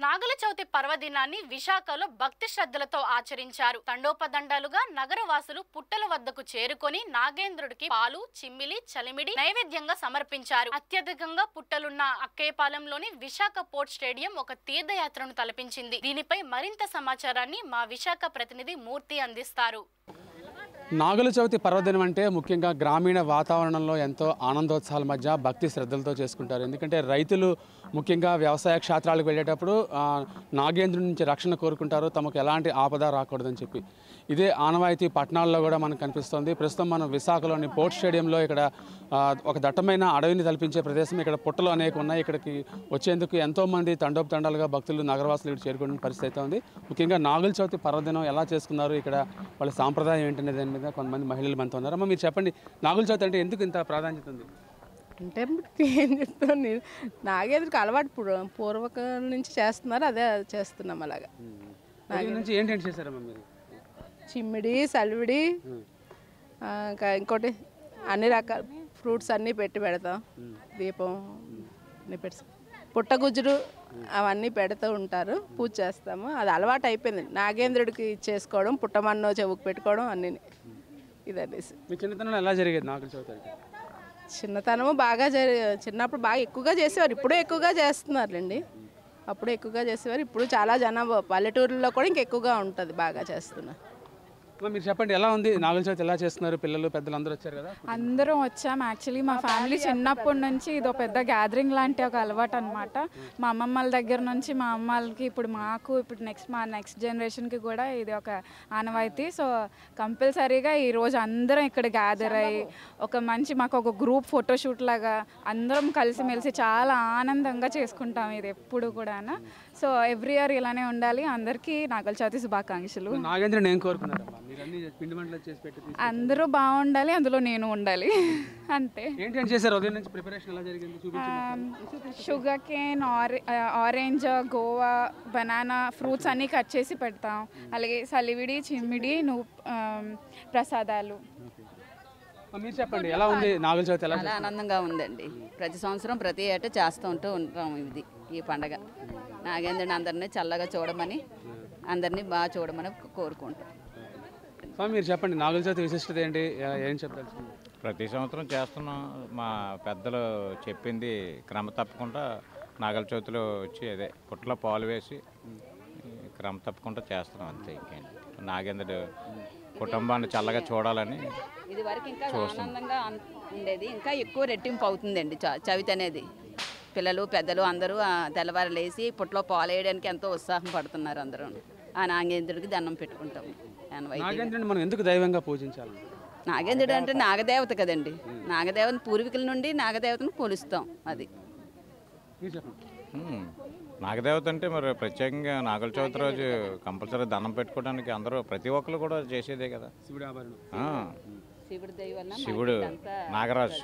నాగుల చవితి పర్వదినాన్ని విశాఖలో భక్తి శ్రద్ధలతో ఆచరించారు తండోపదండాలుగా నగరవాసులు పుట్టల వద్దకు చేరుకొని నాగేంద్రుడికి పాలు చిమ్మిలి చలిమిడి నైవేద్యంగా సమర్పించారు అత్యధికంగా పుట్టలున్న అక్కేపాలెంలోని విశాఖ పోర్ట్ స్టేడియం ఒక తీర్థయాత్రను తలపించింది దీనిపై మరింత సమాచారాన్ని మా విశాఖ ప్రతినిధి మూర్తి అందిస్తారు నాగుల చవితి పర్వదినం అంటే ముఖ్యంగా గ్రామీణ వాతావరణంలో ఎంతో ఆనందోత్సాహాల మధ్య భక్తి శ్రద్ధలతో చేసుకుంటారు ఎందుకంటే రైతులు ముఖ్యంగా వ్యవసాయ క్షేత్రాలకు వెళ్ళేటప్పుడు ఆ, నాగేంద్రుడి నుంచి రక్షణ కోరుకుంటారు తమకు ఎలాంటి ఆపద రాకూడదని చెప్పి ఇదే ఆనవాయితీ పట్టణాల్లో కూడా మనకు కనిపిస్తుంది ప్రస్తుతం మనం విశాఖలోని పోర్ట్ స్టేడియంలో ఇక్కడ ఆ, ఒక దట్టమైన అడవిని తలపించే ప్రదేశం ఇక్కడ పుట్టలు అనేక ఉన్నాయి ఇక్కడికి వచ్చేందుకు ఎంతోమంది తండోపతండాలుగా భక్తులు నగరవాసులు ఇక్కడ చేరుకునే పరిస్థితి అయితే ఉంది ముఖ్యంగా నాగుల చవితి పర్వదినం ఎలా చేసుకున్నారు ఇక్కడ వాళ్ళ సాంప్రదాయం ఏంటనే దాని మీద కొంతమంది మహిళలు మనతో ఉన్నారు అమ్మ మీరు చెప్పండి నాగుల చవితి అంటే ఎందుకు ఇంత ప్రాధాన్యత ఉంది అంటే ఇప్పుడు ఏం చెప్తాను నేను నాగేంద్రకి అలవాటు పూర్వ- పూర్వకాలం నుంచి చేస్తున్నారు అదే చేస్తున్నాం అలాగా ఉదయం నుంచి ఏంటేంటి చేశారమ్మా మీరు చిమ్మిడి సలివిడి ఆ, ఇంకా ఇంకోటి అన్ని రకాల ఫ్రూట్స్ అన్నీ పెట్టి పెడతాం దీపం అన్నీ పెడతాం పుట్టగుజ్జులు అవన్నీ పెడుతూ ఉంటారు పూజ చేస్తాము అది అలవాటు అయిపోయింది నాగేంద్రుడికి చేసుకోవడం పుట్టమన్నో చెవుకు పెట్టుకోవడం అన్నీ ఇదనేసి మీ చిన్నతనంలో ఎలా జరిగేది నాగుల చవితి అంటే చిన్నతనము బాగా జరి చిన్నప్పుడు బాగా ఎక్కువగా చేసేవారు ఇప్పుడు ఎక్కువగా చేస్తున్నారులేండి అప్పుడు ఎక్కువగా చేసేవారు ఇప్పుడు చాలా జనాభా పల్లెటూరులో కూడా ఇంక ఎక్కువగా ఉంటుంది బాగా చేస్తున్నారు అమ్మ, మీరు చెప్పండి ఎలా ఉంది నాగుల చవితి ఎలా చేస్తున్నారు పిల్లలు పెద్దలు అందరూ వచ్చారు కదా అందరం వచ్చాం యాక్చువల్లీ మా ఫ్యామిలీ చిన్నప్పటి నుంచి ఇది ఒక పెద్ద గ్యాదరింగ్ లాంటి ఒక అలవాటు అనమాట మా అమ్మమ్మల దగ్గర నుంచి మా అమ్మలకి ఇప్పుడు మాకు ఇప్పుడు నెక్స్ట్ మా నెక్స్ట్ జనరేషన్కి కూడా ఇది ఒక ఆనవాయితీ సో కంపల్సరీగా ఈరోజు అందరం ఇక్కడ గ్యాదర్ అయ్యి ఒక మంచి మాకు ఒక గ్రూప్ ఫోటోషూట్ లాగా అందరం కలిసిమెలిసి చాలా ఆనందంగా చేసుకుంటాం ఇది ఎప్పుడు కూడా సో ఎవ్రీ ఇయర్ ఇలానే ఉండాలి అందరికీ నాగల చవితి శుభాకాంక్షలు నాగేంద్రుని ఏం కోరుకున్నారమ్మా మీరు అన్ని పిండి వంటలు చేసి పెట్టి తీసుకు- అందరూ బాగుండాలి అందులో నేను ఉండాలి అంతే ఏంటేంటి చేశారు ఉదయం నుంచి ప్రిపరేషన్ ఎలా జరిగింది చూపించండి షుగర్ కేన్ ఆరె ఆరెంజ్ గోవా బనానా ఫ్రూట్స్ అన్నీ కట్ చేసి పెడతాం అలాగే సలివిడి చిమ్మిడి నువ్వు ఆమ్, ప్రసాదాలు అమ్మ, మీరు చెప్పండి ఎలా ఉంది నాగుల చవితి ఎలా చాలా ఆనందంగా ఉందండి ప్రతి సంవత్సరం ప్రతి ఏటా చేస్తూ ఉంటూ ఉంటాం ఇది ఈ పండగ నాగేంద్రుని అందరినీ చల్లగా చూడమని అందరినీ బాగా చూడమని కోరుకుంటాం స్వామి మీరు చెప్పండి నాగుల చవితి విశిష్టత ఏంటి ఏ- ఏం చెప్పదలుచుకుంది ప్రతి సంవత్సరం చేస్తున్నాం మా పెద్దలు చెప్పింది క్రమ తప్పకుండా నాగల చవితిలో వచ్చి అదే పుట్టలో పాలు వేసి క్రమ తప్పకుండా చేస్తున్నాం అంతే ఇంకేంటి నాగేంద్రుడు కుటుంబాన్ని చల్లగా చూడాలని ఇది వరకు ఇంకా ఆనందంగా అన్- ఉండేది ఇంకా ఎక్కువ రెట్టింపు అవుతుందండి చ- చవితి అనేది పిల్లలు పెద్దలు అందరూ ఆ తెల్లవారు లేచి పుట్టలో పాలు వేయడానికి ఎంతో ఉత్సాహం పడుతున్నారు అందరూ ఆ నాగేంద్రుడికి దండం పెట్టుకుంటాం ఆనవాయితీ. నాగేంద్రుని మనం ఎందుకు దైవంగా పూజించాలి నాగేంద్రుడు అంటే నాగదేవత కదండి నాగదేవత పూర్వీకుల నుండి నాగదేవతను కొలుస్తాం అది మీరు చెప్పండి ఉమ్, నాగదేవత అంటే మరి ప్రత్యేకంగా నాగల చవితి రోజు కంపల్సరీ దండం పెట్టుకోవడానికి అందరూ ప్రతి ఒక్కరు కూడా చేసేదే కదా శివుడి ఆభరణం ఆ, శివుడి దయ వల్ల శివుడు నాగరాజు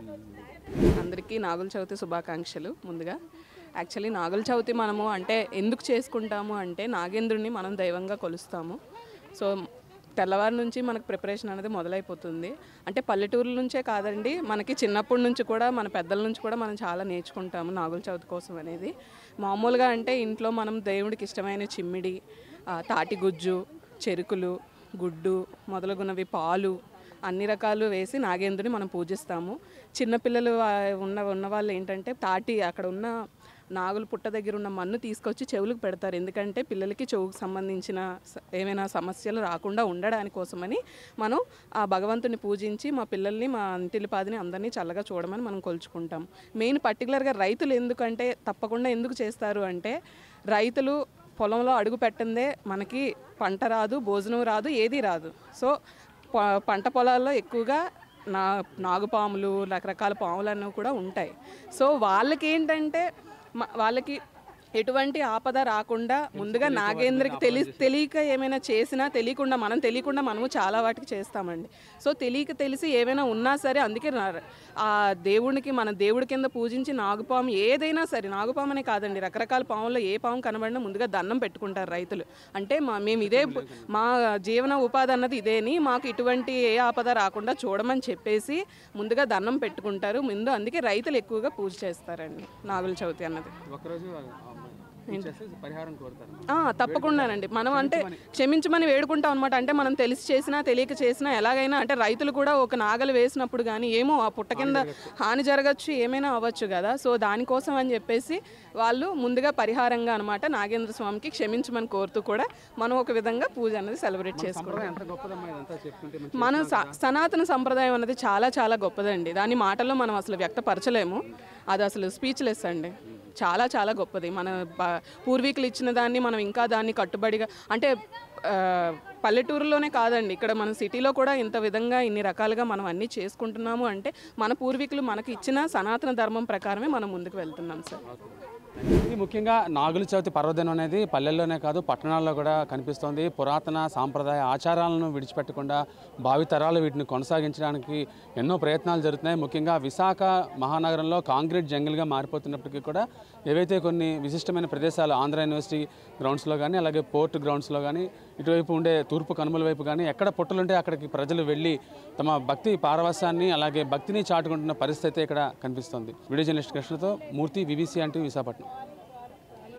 అందరికీ నాగుల చవితి శుభాకాంక్షలు ముందుగా యాక్చువల్లీ నాగుల చవితి మనము అంటే ఎందుకు చేసుకుంటాము అంటే నాగేంద్రుని మనం దైవంగా కొలుస్తాము సో తెల్లవారి నుంచి మనకు ప్రిపరేషన్ అనేది మొదలైపోతుంది అంటే పల్లెటూరుల నుంచే కాదండి మనకి చిన్నప్పటి నుంచి కూడా మన పెద్దల నుంచి కూడా మనం చాలా నేర్చుకుంటాము నాగుల చవితి కోసం అనేది మామూలుగా అంటే ఇంట్లో మనం దేవుడికి ఇష్టమైన చిమ్మిడి ఆ, తాటి గుజ్జు చెరుకులు గుడ్డు మొదలగునవి పాలు అన్ని రకాలు వేసి నాగేంద్రుని మనం పూజిస్తాము చిన్నపిల్లలు ఆ, ఉన్న ఉన్న వాళ్ళు ఏంటంటే తాటి అక్కడ ఉన్న నాగుల పుట్ట దగ్గర ఉన్న మన్ను తీసుకొచ్చి చెవులకు పెడతారు ఎందుకంటే పిల్లలకి చెవుకు సంబంధించిన స- ఏమైనా సమస్యలు రాకుండా ఉండడాని కోసమని మనం ఆ భగవంతుని పూజించి మా పిల్లల్ని మా ఇంటిలిపాదిని అందరినీ చల్లగా చూడమని మనం కొలుచుకుంటాం మెయిన్ పర్టికులర్గా రైతులు ఎందుకంటే తప్పకుండా ఎందుకు చేస్తారు అంటే రైతులు పొలంలో అడుగు పెట్టందే మనకి పంట రాదు భోజనం రాదు ఏది రాదు సో ప- పంట పొలాల్లో ఎక్కువగా నా నాగుపాములు రకరకాల పాములు అన్నీ కూడా ఉంటాయి సో వాళ్ళకి ఏంటంటే మ- వాళ్ళకి ఎటువంటి ఆపద రాకుండా ముందుగా నాగేంద్రకి తెలి తెలియక ఏమైనా చేసినా తెలియకుండా మనం తెలియకుండా మనము చాలా వాటికి చేస్తామండి సో తెలియక తెలిసి ఏమైనా ఉన్నా సరే అందుకే నా- ఆ దేవునికి మన దేవుడి కింద పూజించి నాగుపాము ఏదైనా సరే నాగుపాము అనే కాదండి రకరకాల పాముల్లో ఏ పాము కనబడినా ముందుగా దండం పెట్టుకుంటారు రైతులు అంటే మా మేము ఇదే మా జీవన ఉపాధి అన్నది ఇదేని మాకు ఇటువంటి ఏ ఆపద రాకుండా చూడమని చెప్పేసి ముందుగా దండం పెట్టుకుంటారు ముందు అందుకే రైతులు ఎక్కువగా పూజ చేస్తారండి నాగుల చవితి అన్నది ఒకరోజు ఇచ్చేస్తే పరిహారం కోరుతారు ఆ, తప్పకుండానండి మనం అంటే క్షమించమని వేడుకుంటాం అనమాట అంటే మనం తెలిసి చేసినా తెలియక చేసినా ఎలాగైనా అంటే రైతులు కూడా ఒక నాగలు వేసినప్పుడు కానీ ఏమో ఆ పుట్ట కింద హాని జరగచ్చు ఏమైనా అవ్వచ్చు కదా సో దానికోసం అని చెప్పేసి వాళ్ళు ముందుగా పరిహారంగా అనమాట నాగేంద్ర స్వామికి క్షమించమని కోరుతూ కూడా మనం ఒక విధంగా పూజ అనేది సెలబ్రేట్ చేసుకుంటాం సంప్రదాయం ఎంత గొప్పదమ్మా ఇదంతా చెప్తుంటే మనం మన స- సనాతన సంప్రదాయం అనేది చాలా చాలా గొప్పదండి దాని మాటల్లో మనం అసలు వ్యక్తపరచలేము అది అసలు స్పీచ్లెస్ అండి చాలా చాలా గొప్పది మన బ- పూర్వీకులు ఇచ్చిన దాన్ని మనం ఇంకా దాన్ని కట్టుబడిగా అంటే ఆ, పల్లెటూరులోనే కాదండి ఇక్కడ మన సిటీలో కూడా ఇంత విధంగా ఇన్ని రకాలుగా మనం అన్నీ చేసుకుంటున్నాము అంటే మన పూర్వీకులు మనకి ఇచ్చిన సనాతన ధర్మం ప్రకారమే మనం ముందుకు వెళ్తున్నాం సార్ ఇది ముఖ్యంగా నాగుల చవితి పర్వదినం అనేది పల్లెల్లోనే కాదు పట్టణాల్లో కూడా కనిపిస్తోంది పురాతన సాంప్రదాయ ఆచారాలను విడిచిపెట్టకుండా భావితరాలు వీటిని కొనసాగించడానికి ఎన్నో ప్రయత్నాలు జరుగుతున్నాయి ముఖ్యంగా విశాఖ మహానగరంలో కాంక్రీట్ జంగిల్గా మారిపోతున్నప్పటికీ కూడా ఏవైతే కొన్ని విశిష్టమైన ప్రదేశాలు ఆంధ్ర యూనివర్సిటీ గ్రౌండ్స్లో కానీ అలాగే పోర్ట్ గ్రౌండ్స్లో కానీ ఇటువైపు ఉండే తూర్పు కనుమల వైపు కానీ ఎక్కడ పుట్టలుంటే అక్కడికి ప్రజలు వెళ్ళి తమ భక్తి పారవస్యాన్ని అలాగే భక్తిని చాటుకుంటున్న పరిస్థితి ఇక్కడ కనిపిస్తోంది వీడియో జర్నలిస్ట్ కృష్ణతో మూర్తి విబిసి అంటూ విశాఖపట్నం